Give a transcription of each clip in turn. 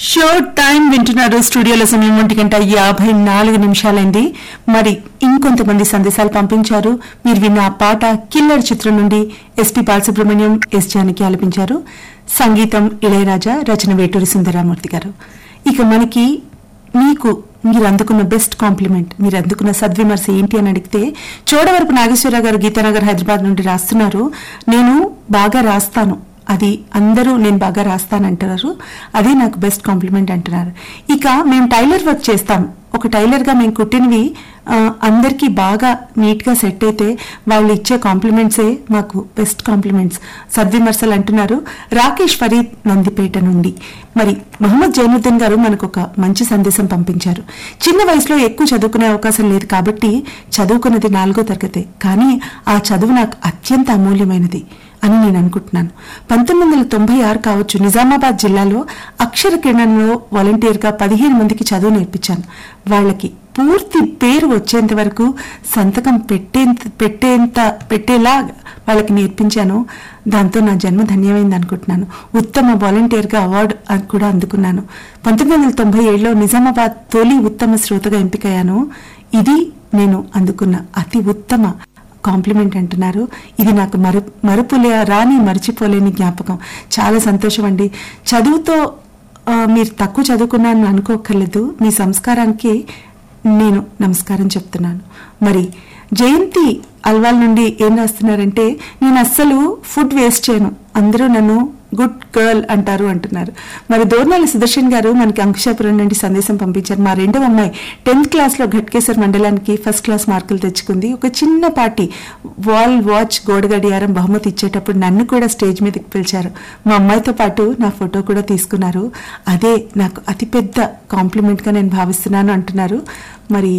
show time వింటున్నారు స్టూడియోలో సమయం ఒంటి గంట యాభై నాలుగు నిమిషాలైంది మరి ఇంకొంతమంది సందేశాలు పంపించారు మీరు విన్న ఆ పాట కిల్లర్ చిత్రం నుండి ఎస్పి బాలసుబ్రహ్మణ్యం ఎస్ జానకి ఆలపించారు సంగీతం ఇళయరాజా రచన వేటూరి సుందరామూర్తి గారు ఇక మనకి మీకు మీరు అందుకున్న బెస్ట్ కాంప్లిమెంట్ మీరు అందుకున్న సద్విమర్శ ఏంటి అని అడిగితే చోడవరపు నాగేశ్వరరావు గారు గీతానగర్ హైదరాబాద్ నుండి రాస్తున్నారు నేను బాగా రాస్తాను అది అందరూ నేను బాగా రాస్తానంటున్నారు అదే నాకు బెస్ట్ కాంప్లిమెంట్ అంటున్నారు ఇక మేము టైలర్ వర్క్ చేస్తాం ఒక టైలర్ గా మేము కుట్టినవి ఆ, అందరికీ బాగా నీట్ గా సెట్ అయితే వాళ్ళు ఇచ్చే కాంప్లిమెంట్సే మాకు బెస్ట్ కాంప్లిమెంట్స్ సద్విమర్శలు అంటున్నారు రాకేష్ ఫరీద్ నందిపేట నుండి మరి మహమ్మద్ జైనుద్దీన్ గారు మనకు ఒక మంచి సందేశం పంపించారు చిన్న వయసులో ఎక్కువ చదువుకునే అవకాశం లేదు కాబట్టి చదువుకున్నది నాలుగో తరగతే కానీ ఆ చదువు నాకు అత్యంత అమూల్యమైనది అని నేను అనుకుంటున్నాను పంతొమ్మిది వందల తొంభై ఆరు కావచ్చు నిజామాబాద్ జిల్లాలో అక్షర కిరణంలో వాలంటీర్గా పదిహేను మందికి చదువు నేర్పించాను వాళ్ళకి పూర్తి పేరు వచ్చేంత వరకు సంతకం పెట్టేంత పెట్టేంత పెట్టేలా వాళ్ళకి నేర్పించాను దాంతో నా జన్మ ధన్యమైంది అనుకుంటున్నాను ఉత్తమ వాలంటీర్గా అవార్డు అ- కూడా అందుకున్నాను పంతొమ్మిది వందల తొంభై ఏడులో నిజామాబాద్ తొలి ఉత్తమ శ్రోతగా ఎంపికయ్యాను ఇది నేను అందుకున్న అతి ఉత్తమ కాంప్లిమెంట్ అంటున్నారు ఇది నాకు మరు మరుపులే రాని మర్చిపోలేని జ్ఞాపకం చాలా సంతోషం అండి చదువుతో ఆ, మీరు తక్కువ చదువుకున్నాను అనుకోకర్లేదు మీ సంస్కారానికి నేను నమస్కారం చెప్తున్నాను మరి జయంతి అల్వాల్ నుండి ఏం రాస్తున్నారంటే నేను అస్సలు ఫుడ్ వేస్ట్ చేయను అందరూ నన్ను గుడ్ గర్ల్ అంటారు అంటున్నారు మరి దోర్నాల సుదర్శన్ గారు మనకి అంకుశాపురం నుండి సందేశం పంపించారు మా రెండవ అమ్మాయి టెన్త్ క్లాస్ లో ఘట్కేశ్వర్ మండలానికి ఫస్ట్ క్లాస్ మార్కులు తెచ్చుకుంది ఒక చిన్న పార్టీ వాల్ వాచ్ గోడ గడియారం బహుమతి ఇచ్చేటప్పుడు నన్ను కూడా స్టేజ్ మీదకి పిలిచారు మా అమ్మాయితో పాటు నా ఫోటో కూడా తీసుకున్నారు అదే నాకు అతిపెద్ద కాంప్లిమెంట్ గా నేను భావిస్తున్నాను అంటున్నారు మరి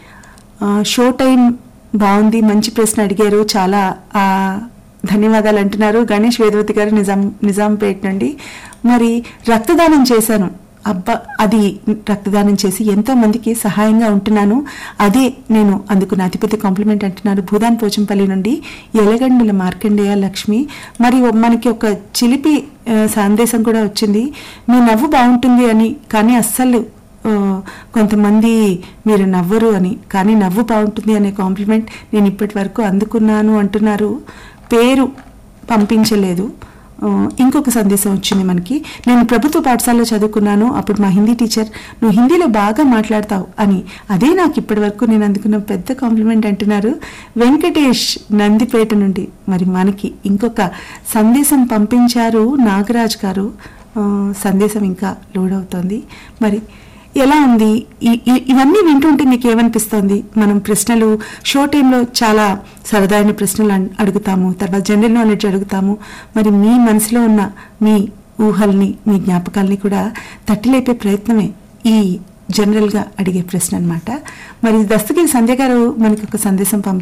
ఆ, షో టైం బాగుంది మంచి ప్రశ్న అడిగారు చాలా ఆ, ధన్యవాదాలు అంటున్నారు గణేష్ వేదవతి గారు నిజాం నిజాంపేట నుండి మరి రక్తదానం చేశాను అబ్బా అది రక్తదానం చేసి ఎంతో మందికి సహాయంగా ఉంటున్నాను అదే నేను అందుకున్న అతిపెద్ద కాంప్లిమెంట్ అంటున్నారు భూదాన్ పోచంపల్లి నుండి ఎలగండుల మార్కండేయ లక్ష్మి మరి మనకి ఒక చిలిపి ఆ, సందేశం కూడా వచ్చింది మీ నవ్వు బాగుంటుంది అని కానీ అస్సలు ఆ, కొంతమంది మీరు నవ్వరు అని కానీ నవ్వు బాగుంటుంది అనే కాంప్లిమెంట్ నేను ఇప్పటి వరకు అందుకున్నాను అంటున్నారు పేరు పంపించలేదు ఆ, ఇంకొక సందేశం వచ్చింది మనకి నేను ప్రభుత్వ పాఠశాలలో చదువుకున్నాను అప్పుడు మా హిందీ టీచర్ నువ్వు హిందీలో బాగా మాట్లాడతావు అని అదే నాకు ఇప్పటి వరకు నేను అందుకున్న పెద్ద కాంప్లిమెంట్ అంటున్నారు వెంకటేష్ నందిపేట నుండి మరి మనకి ఇంకొక సందేశం పంపించారు నాగరాజ్ గారు ఆ, సందేశం ఇంకా లోడ్ అవుతోంది మరి ఎలా ఉంది ఈ- ఈ- ఇవన్నీ వింటుంటే మీకు ఏమనిపిస్తోంది మనం ప్రశ్నలు షో టైంలో చాలా సరదాయిన ప్రశ్నలు అన్- అడుగుతాము తర్వాత జనరల్ నాలెడ్జ్ అడుగుతాము మరి మీ మనసులో ఉన్న మీ ఊహల్ని మీ జ్ఞాపకాల్ని కూడా తట్టిలేపే ప్రయత్నమే ఈ జనరల్గా అడిగే ప్రశ్న అన్నమాట మరి దస్తగిరి సంధ్య గారు మనకి ఒక సందేశం పంపించారు